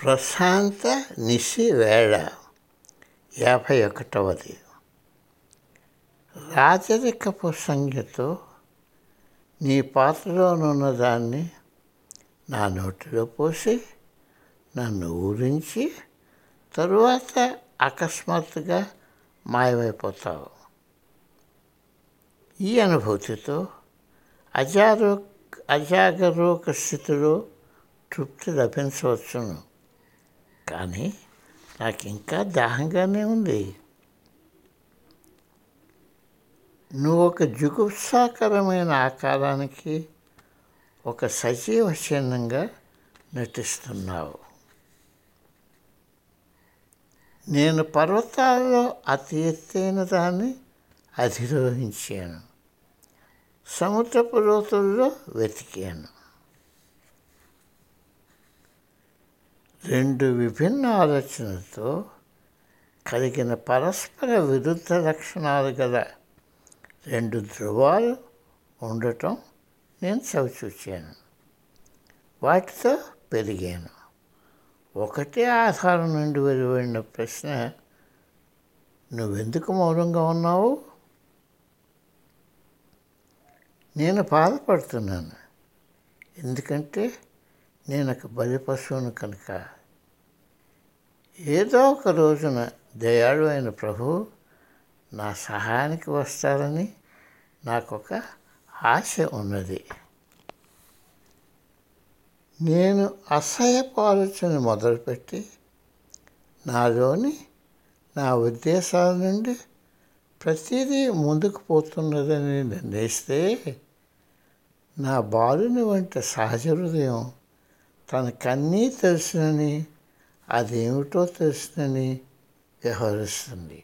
ప్రశాంత నిశి వేళ యాభై ఒకటవది రాజరికపు సంఖ్యతో నీ పాత్రలోనున్న దాన్ని నా నోటిలో పోసి నన్ను ఊరించి తరువాత అకస్మాత్తుగా మాయమైపోతావు ఈ అనుభూతితో అజారో అజాగరూక స్థితిలో తృప్తి లభించవచ్చును కానీ నాకు ఇంకా దాహంగానే ఉంది నువ్వు ఒక జుగుప్సాకరమైన ఆకారానికి ఒక సజీవ చిహ్నంగా నటిస్తున్నావు నేను పర్వతాల్లో అతి ఎత్తైన దాన్ని అధిరోహించాను సముద్రపు లోతుల్లో వెతికాను రెండు విభిన్న ఆలోచనలతో కలిగిన పరస్పర విరుద్ధ లక్షణాలు గల రెండు ధృవాలు ఉండటం నేను చవిచూచాను వాటితో పెరిగాను ఒకటే ఆధారం నుండి వెలువడిన ప్రశ్న నువ్వెందుకు మౌనంగా ఉన్నావు నేను బాధపడుతున్నాను ఎందుకంటే నేను ఒక బలి పశువును కనుక ఏదో ఒక రోజున దయాళు అయిన ప్రభువు నా సహాయానికి వస్తారని నాకొక ఆశ ఉన్నది నేను అసహ్యపు ఆలోచన మొదలుపెట్టి నాలోని నా ఉద్దేశాల నుండి ప్రతిదీ ముందుకు పోతున్నదని నిర్ణయిస్తే నా బాలుని వంటి సహజ హృదయం తనకన్నీ తెలుసునని అదేమిటో తెలుసునని వ్యవహరిస్తుంది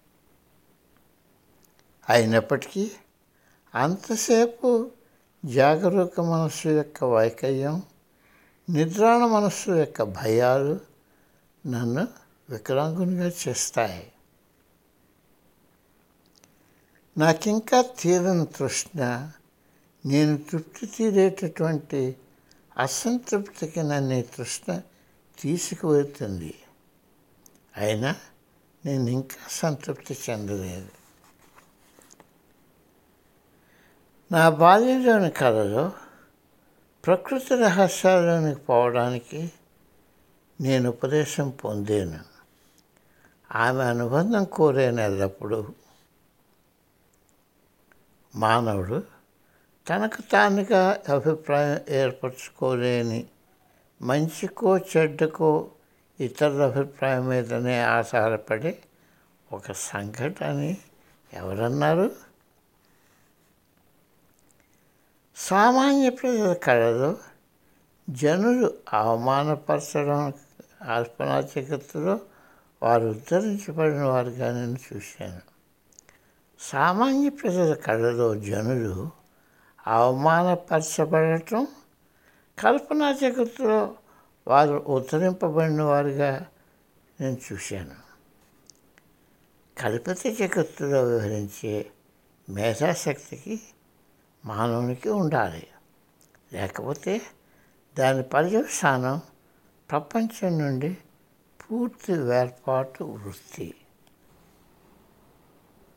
అయినప్పటికీ అంతసేపు జాగరూక మనస్సు యొక్క వైకల్యం నిద్రాణ మనస్సు యొక్క భయాలు నన్ను వికలాంగునిగా చేస్తాయి నాకింకా తీరని తృష్ణ నేను తృప్తి తీరేటటువంటి అసంతృప్తికి నన్ను తృష్ణ తీసుకువెళ్తుంది అయినా నేను ఇంకా సంతృప్తి చెందలేదు నా బాల్యంలోని కళలో ప్రకృతి రహస్యాల్లోనికి పోవడానికి నేను ఉపదేశం పొందాను ఆమె అనుబంధం కోరాను ఎల్లప్పుడూ మానవుడు తనకు తానుగా అభిప్రాయం ఏర్పరచుకోలేని మంచికో చెడ్డకో ఇతరుల అభిప్రాయం మీదనే ఆధారపడి ఒక సంఘటన ఎవరన్నారు సామాన్య ప్రజల కళలో జనులు అవమానపరచడం అల్పనా జగత్తులో వారు ఉద్ధరించబడిన వారుగా నేను చూశాను సామాన్య ప్రజల కళలో జనులు అవమానపరచబడటం కల్పనా జగత్తులో వారు ఉద్ధరింపబడిన వారుగా నేను చూశాను కల్పిత జగత్తులో వివరించే మేధాశక్తికి మానవునికి ఉండాలి లేకపోతే దాని పర్యవసానం ప్రపంచం నుండి పూర్తి వేర్పాటు వృత్తి